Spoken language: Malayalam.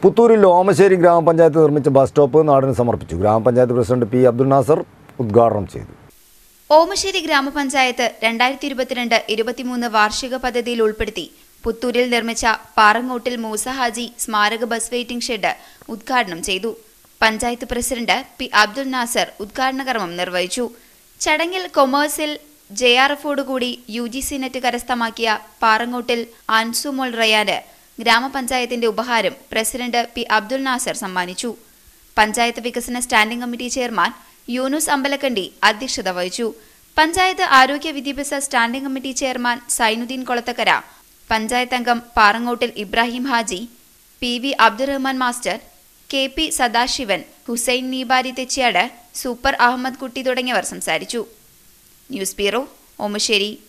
പുത്തൂരിൽ ഓമശ്ശേരി ഗ്രാമപഞ്ചായത്ത് നിർമ്മിച്ച ബസ് സ്റ്റോപ്പ് നാടിന് സമർപ്പിച്ചു ഗ്രാമപഞ്ചായത്ത് പ്രസിഡന്റ് പി അബ്ദുൽ നാസർ ഉദ്ഘാടനം ചെയ്തു ഓമശ്ശേരി ഗ്രാമപഞ്ചായത്ത് രണ്ടായിരത്തി ഇരുപത്തിരണ്ട് ഇരുപത്തിമൂന്ന് വാർഷിക പദ്ധതിയിൽ ഉൾപ്പെടുത്തി പുത്തൂരിൽ നിർമ്മിച്ച പാറങ്ങോട്ടിൽ മൂസ ഹാജി സ്മാരക ബസ് വെയിറ്റിംഗ് ഷെഡ് ഉദ്ഘാടനം ചെയ്തു പഞ്ചായത്ത് പ്രസിഡന്റ് പി അബ്ദുൽ നാസർ ഉദ്ഘാടന കർമ്മം നിർവഹിച്ചു ചടങ്ങിൽ കൊമേഴ്സിൽ ജെ ആർ എഫോടുകൂടി യു ജി സി നെറ്റ് കരസ്ഥമാക്കിയ പാറങ്ങോട്ടിൽ ആൻസുമോൾ റയാന് ഗ്രാമപഞ്ചായത്തിന്റെ ഉപഹാരം പ്രസിഡന്റ് പി അബ്ദുൽ നാസർ സമ്മാനിച്ചു പഞ്ചായത്ത് വികസന standing committee chairman Yunus Ambalakkandi അധ്യക്ഷത വഹിച്ചു പഞ്ചായത്ത് ആരോഗ്യ വിദ്യാഭ്യാസ standing committee chairman Zainuddin Kolathakkara panchayat അംഗം Parangottil Ibrahim Haji P V Abdurahman master K P Sadasivan Hussain Neebari Thechiyad super Ahammed Kutty തുടങ്ങിയവർ സംസാരിച്ചു ന്യൂസ് ബ്യൂറോ ഓമശ്ശേരി